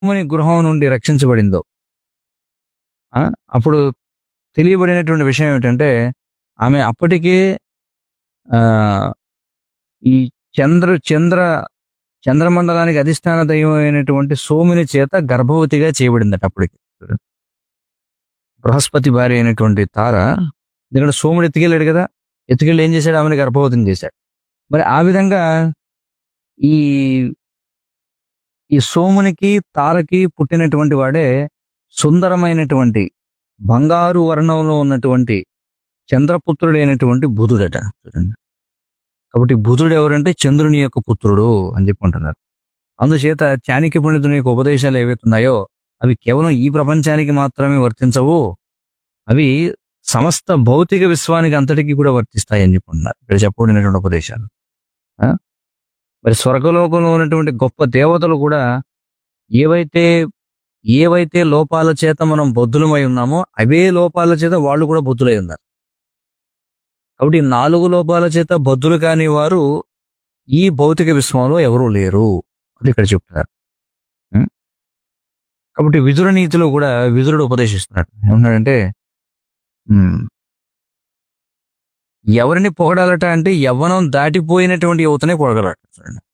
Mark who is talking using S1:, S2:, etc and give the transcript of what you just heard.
S1: సోముని గృహం నుండి రక్షించబడిందో ఆ, అప్పుడు తెలియబడినటువంటి విషయం ఏమిటంటే ఆమె అప్పటికే ఆ, ఈ చంద్ర చంద్ర చంద్రమండలానికి అధిష్టాన దైవం అయినటువంటి సోముని చేత గర్భవతిగా చేయబడిందట అప్పటికి బృహస్పతి భార్య అయినటువంటి తార ఎందుకంటే సోముడు ఎత్తుకెళ్ళాడు కదా ఎత్తుకెళ్ళి ఏం చేశాడు ఆమెను గర్భవతిని చేశాడు మరి ఆ విధంగా ఈ ఈ సోమునికి తారకి పుట్టినటువంటి వాడే సుందరమైనటువంటి బంగారు వర్ణంలో ఉన్నటువంటి చంద్రపుత్రుడైనటువంటి బుధుడట చూడండి కాబట్టి బుధుడు ఎవరంటే చంద్రుని యొక్క పుత్రుడు అని చెప్పుకుంటున్నారు అందుచేత చాణక్య పండితుని యొక్క ఉపదేశాలు ఏవైతే ఉన్నాయో అవి కేవలం ఈ ప్రపంచానికి మాత్రమే వర్తించవు అవి సమస్త భౌతిక విశ్వానికి అంతటికి కూడా వర్తిస్తాయి అని చెప్పుకుంటున్నారు ఇక్కడ చెప్పబడినటువంటి ఉపదేశాలు ఆ? మరి స్వర్గలోకంలో ఉన్నటువంటి గొప్ప దేవతలు కూడా ఏవైతే ఏవైతే లోపాల చేత మనం బొద్దులమై ఉన్నామో అవే లోపాల చేత వాళ్ళు కూడా బొద్దులై ఉన్నారు కాబట్టి ఈ నాలుగు లోపాల చేత బొద్దులు కాని వారు ఈ భౌతిక విశ్వంలో ఎవరూ లేరు అది ఇక్కడ చెప్తున్నారు ఉం? కాబట్టి విదుర నీతిలో కూడా విదురుడు ఉపదేశిస్తున్నాడు ఏమన్నాడంటే ఉం, ఎవరిని పొగడాలట అంటే యవ్వనం దాటిపోయినటువంటి యువతనే పొగడాలట చూడండి